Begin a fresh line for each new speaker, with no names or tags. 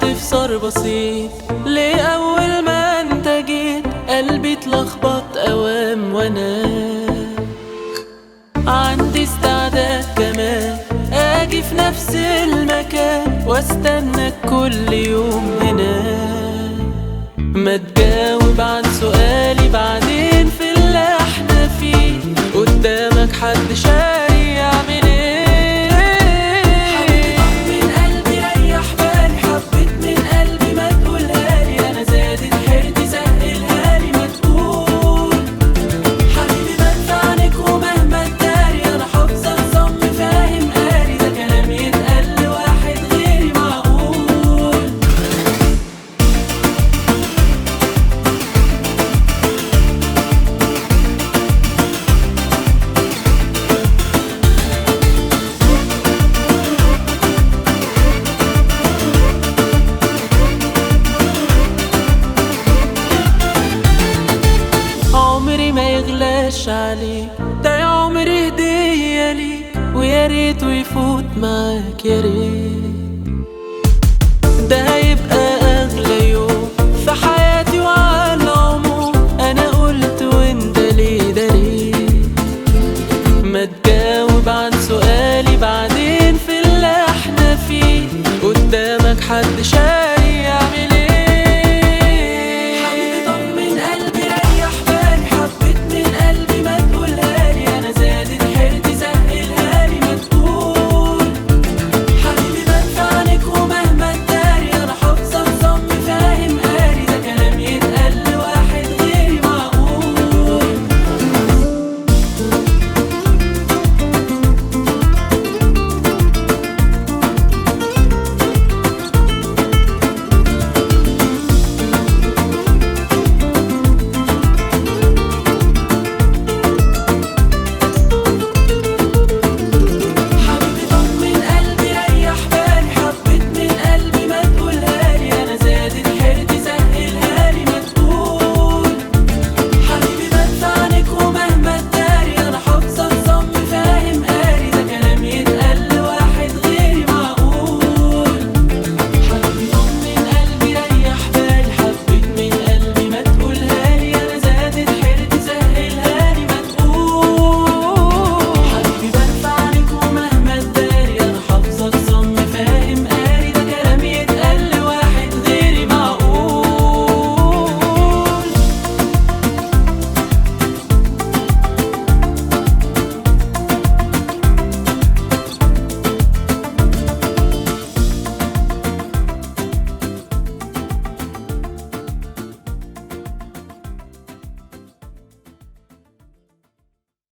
استفسار بسيط ليه أول ما انت جيت قلبي اتلخبط أوام وانا عندي استعداد كمان اجي في نفس المكان واستناك كل يوم هنا ما تجاوب عن سؤالي بعدين في اللي احنا فيه قدامك حد شاري يعمل ايه حبيت من قلبي ريح بالي حبيت من قلبي ما تقولها لي انا زادت حيرتي سهلها لي ما تقول حبيبي بدفعنك ومهما تداري انا حافظه الصم فاهم قاري ده كلام يتقال لواحد غيري معقول عمري ما يغلاش عليك ده يا عمري هدية ليك ويا ريت ويفوت معاك يا ريت ده هيبقى أغلى يوم في حياتي